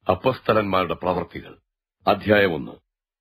അപ്പസ്തലന്മാരുടെ പ്രവർത്തികൾ അധ്യായം ഒന്ന്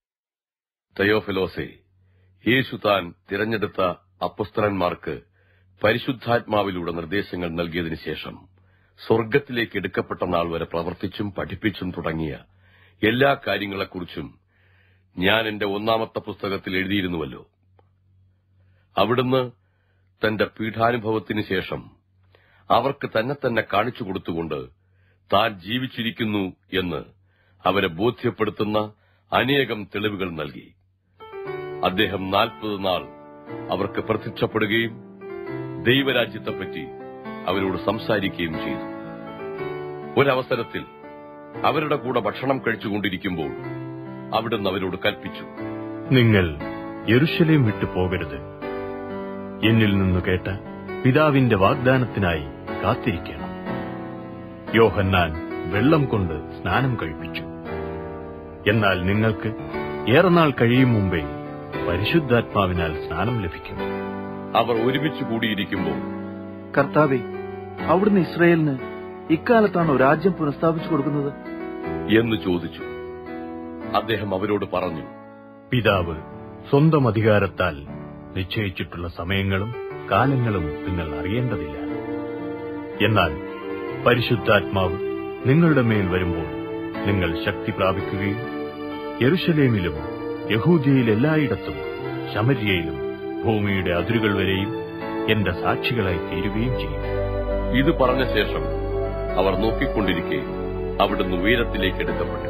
തയോഫിലോസെ യേശു താൻ തിരഞ്ഞെടുത്ത അപ്പസ്തലന്മാർക്ക് പരിശുദ്ധാത്മാവിലൂടെ നിർദ്ദേശങ്ങൾ നൽകിയതിനു ശേഷം സ്വർഗത്തിലേക്ക് എടുക്കപ്പെട്ട നാൾ വരെ പ്രവർത്തിച്ചും പഠിപ്പിച്ചും തുടങ്ങിയ എല്ലാ കാര്യങ്ങളെക്കുറിച്ചും ഞാൻ എന്റെ ഒന്നാമത്തെ പുസ്തകത്തിൽ എഴുതിയിരുന്നുവല്ലോ അവിടുന്ന് തന്റെ പീഠാനുഭവത്തിനു ശേഷം അവർക്ക് തന്നെ തന്നെ കാണിച്ചു കൊടുത്തുകൊണ്ട് താൻ ജീവിച്ചിരിക്കുന്നു എന്ന് അവരെ ബോധ്യപ്പെടുത്തുന്ന അനേകം തെളിവുകൾ നൽകി അദ്ദേഹം നാൽപ്പത് നാൾ അവർക്ക് പ്രത്യക്ഷപ്പെടുകയും ദൈവരാജ്യത്തെപ്പറ്റി അവരോട് സംസാരിക്കുകയും ചെയ്തു ഒരവസരത്തിൽ അവരുടെ കൂടെ ഭക്ഷണം കഴിച്ചുകൊണ്ടിരിക്കുമ്പോൾ അവിടുന്ന് അവരോട് കൽപ്പിച്ചു നിങ്ങൾ യെരുശലേം വിട്ടു പോകരുത് എന്നിൽ നിന്ന് കേട്ട പിതാവിന്റെ വാഗ്ദാനത്തിനായി കാത്തിരിക്കണം യോഹന്നാൻ വെള്ളം കൊണ്ട് സ്നാനം കഴിപ്പിച്ചു എന്നാൽ നിങ്ങൾക്ക് ഏറെ നാൾ കഴിയും മുമ്പേ പരിശുദ്ധാത്മാവിനാൽ സ്നാനം ലഭിക്കും അവർ ഒരുമിച്ച് കൂടിയിരിക്കുമ്പോൾ കർത്താവെ അവിടുന്ന് ഇസ്രയേലിന് ഇക്കാലത്താണോ രാജ്യം പുനഃസ്ഥാപിച്ചു കൊടുക്കുന്നത് എന്ന് ചോദിച്ചു അദ്ദേഹം അവരോട് പറഞ്ഞു പിതാവ് സ്വന്തം അധികാരത്താൽ നിശ്ചയിച്ചിട്ടുള്ള സമയങ്ങളും കാലങ്ങളും നിങ്ങൾ അറിയേണ്ടതില്ല എന്നാൽ പരിശുദ്ധാത്മാവ് നിങ്ങളുടെ മേൽ വരുമ്പോൾ നിങ്ങൾ ശക്തി പ്രാപിക്കുകയും യെരുശലേമിലും യഹൂദിയയിൽ എല്ലായിടത്തും ശമര്യയിലും ഭൂമിയുടെ അതിരുകൾ വരെയും എന്റെ സാക്ഷികളായി തീരുകയും ചെയ്യും ഇത് പറഞ്ഞ ശേഷം അവർ നോക്കിക്കൊണ്ടിരിക്കെ അവിടുന്ന് ഉയരത്തിലേക്ക് എടുക്കപ്പെട്ടു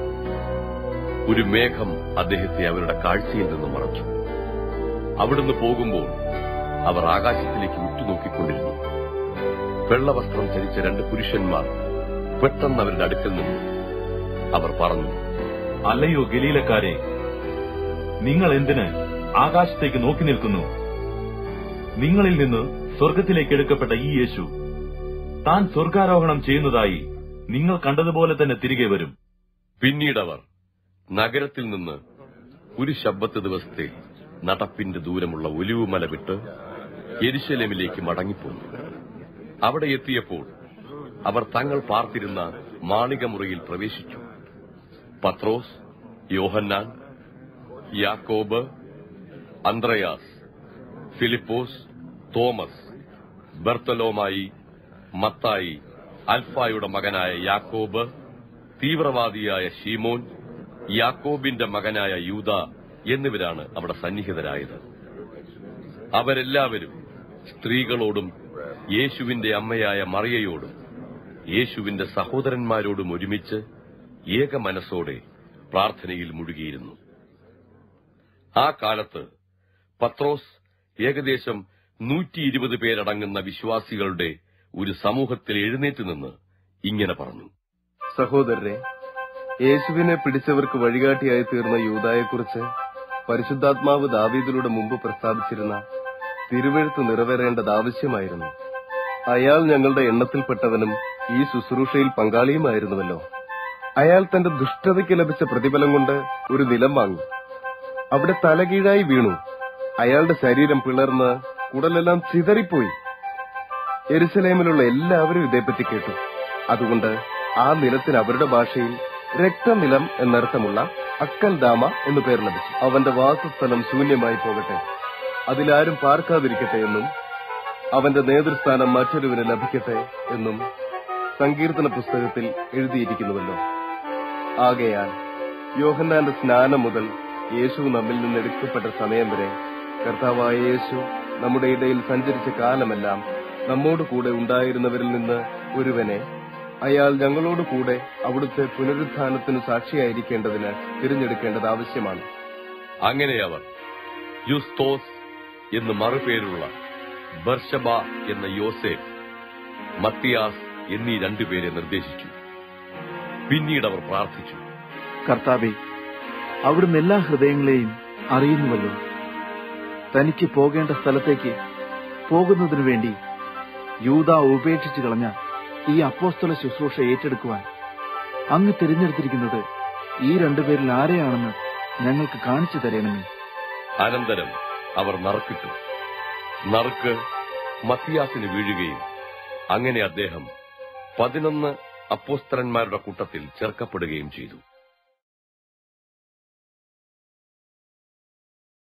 ഒരു മേഘം അദ്ദേഹത്തെ അവരുടെ കാഴ്ചയിൽ നിന്ന് മറച്ചു അവിടുന്ന് പോകുമ്പോൾ അവർ ആകാശത്തിലേക്ക് ഉറ്റുനോക്കിക്കൊണ്ടിരുന്നു വെള്ളവസ്ത്രം ധരിച്ച രണ്ട് പുരുഷന്മാർ പെട്ടെന്ന് അവരുടെ അടുക്കൽ നിന്നു അവർ പറഞ്ഞു അല്ലയോ ഗലീലക്കാരെ നിങ്ങൾ എന്തിന് ആകാശത്തേക്ക് നോക്കി നിൽക്കുന്നു നിങ്ങളിൽ നിന്ന് സ്വർഗത്തിലേക്ക് എടുക്കപ്പെട്ട ഈ യേശു താൻ സ്വർഗാരോഹണം ചെയ്യുന്നതായി നിങ്ങൾ കണ്ടതുപോലെ തന്നെ തിരികെ വരും പിന്നീടവർ നഗരത്തിൽ നിന്ന് ഒരു ശബ്ദത്ത് ദിവസത്തെ നടപ്പിന്റെ ദൂരമുള്ള ഒലിവുമല വിട്ട് എരിശലേമിലേക്ക് മടങ്ങിപ്പോന്നു അവിടെ എത്തിയപ്പോൾ അവർ തങ്ങൾ പാർത്തിരുന്ന മാളികമുറിയിൽ പ്രവേശിച്ചു പത്രോസ് യോഹന്നാൻ യാക്കോബ് അന്ത്രയാസ് ഫിലിപ്പോസ് തോമസ് ബർത്തലോമായി മത്തായി അൽഫായുടെ മകനായ യാക്കോബ് തീവ്രവാദിയായ ഷീമോൻ യാക്കോബിന്റെ മകനായ യൂത എന്നിവരാണ് അവിടെ സന്നിഹിതരായത് അവരെല്ലാവരും സ്ത്രീകളോടും യേശുവിന്റെ അമ്മയായ മറിയയോടും യേശുവിന്റെ സഹോദരന്മാരോടും ഒരുമിച്ച് ഏക മനസ്സോടെ പ്രാർത്ഥനയിൽ മുഴുകിയിരുന്നു ആ കാലത്ത് പത്രോസ് ഏകദേശം നൂറ്റി ഇരുപത് പേരടങ്ങുന്ന വിശ്വാസികളുടെ ഒരു സമൂഹത്തിൽ എഴുന്നേറ്റ് നിന്ന് ഇങ്ങനെ പറഞ്ഞു സഹോദരരെ യേശുവിനെ പിടിച്ചവർക്ക് വഴികാട്ടിയായി തീർന്ന യൂതായെക്കുറിച്ച് പരിശുദ്ധാത്മാവ് ദാവീദിലൂടെ മുമ്പ് പ്രസ്താവിച്ചിരുന്ന തിരുവെഴുത്ത് നിറവേറേണ്ടത് ആവശ്യമായിരുന്നു അയാൾ ഞങ്ങളുടെ എണ്ണത്തിൽപ്പെട്ടവനും ഈ ശുശ്രൂഷയിൽ പങ്കാളിയുമായിരുന്നുവല്ലോ അയാൾ തന്റെ ദുഷ്ടതയ്ക്ക് ലഭിച്ച പ്രതിഫലം കൊണ്ട് ഒരു നിലം വാങ്ങി അവിടെ തലകീഴായി വീണു അയാളുടെ ശരീരം പിളർന്ന് കുടലെല്ലാം ചിതറിപ്പോയി എരുസലേമിലുള്ള എല്ലാവരും ഇതേപ്പറ്റി കേട്ടു അതുകൊണ്ട് ആ നിലത്തിന് അവരുടെ ഭാഷയിൽ രക്തനിലം എന്നർത്ഥമുള്ള അക്കൽ ദാമ എന്നു പേർ ലഭിച്ചു അവന്റെ വാസസ്ഥലം ശൂന്യമായി പോകട്ടെ അതിലാരും പാർക്കാതിരിക്കട്ടെ എന്നും അവന്റെ നേതൃസ്ഥാനം മറ്റൊരുവിന് ലഭിക്കട്ടെ എന്നും സങ്കീർത്തന പുസ്തകത്തിൽ എഴുതിയിരിക്കുന്നുവല്ലോ ആകയാൽ യോഹന്നാന്റെ സ്നാനം മുതൽ യേശു നമ്മിൽ നിന്ന് എടുക്കപ്പെട്ട സമയം വരെ കർത്താവായ യേശു നമ്മുടെ ഇടയിൽ സഞ്ചരിച്ച കാലമെല്ലാം നമ്മോട് കൂടെ ഉണ്ടായിരുന്നവരിൽ നിന്ന് ഒരുവനെ അയാൾ ഞങ്ങളോട് കൂടെ അവിടുത്തെ പുനരുത്ഥാനത്തിന് സാക്ഷിയായിരിക്കേണ്ടതിന് തിരഞ്ഞെടുക്കേണ്ടത് ആവശ്യമാണ് അങ്ങനെ അവർ യുസ്തോസ് എന്ന് മറുപേരുള്ള ബർഷബ എന്ന യോസേഫ് മത്തിയാസ് എന്നീ രണ്ടുപേരെ നിർദ്ദേശിച്ചു പിന്നീട് അവർ പ്രാർത്ഥിച്ചു കർത്താവെ അവിടുന്ന് എല്ലാ ഹൃദയങ്ങളെയും അറിയുന്നുവല്ലോ തനിക്ക് പോകേണ്ട സ്ഥലത്തേക്ക് പോകുന്നതിനു വേണ്ടി യൂത ഉപേക്ഷിച്ചു കളഞ്ഞ ഈ അപ്പോസ്തല ശുശ്രൂഷ ഏറ്റെടുക്കുവാൻ അങ്ങ് തിരഞ്ഞെടുത്തിരിക്കുന്നത് ഈ രണ്ടുപേരിൽ ആരെയാണെന്ന് ഞങ്ങൾക്ക് കാണിച്ചു തരണമേ അനന്തരം അവർ നറുക്കിട്ടു നറുക്ക് മത്തിയാസിന് വീഴുകയും അങ്ങനെ അദ്ദേഹം പതിനൊന്ന് അപ്പോസ്തലന്മാരുടെ കൂട്ടത്തിൽ ചേർക്കപ്പെടുകയും ചെയ്തു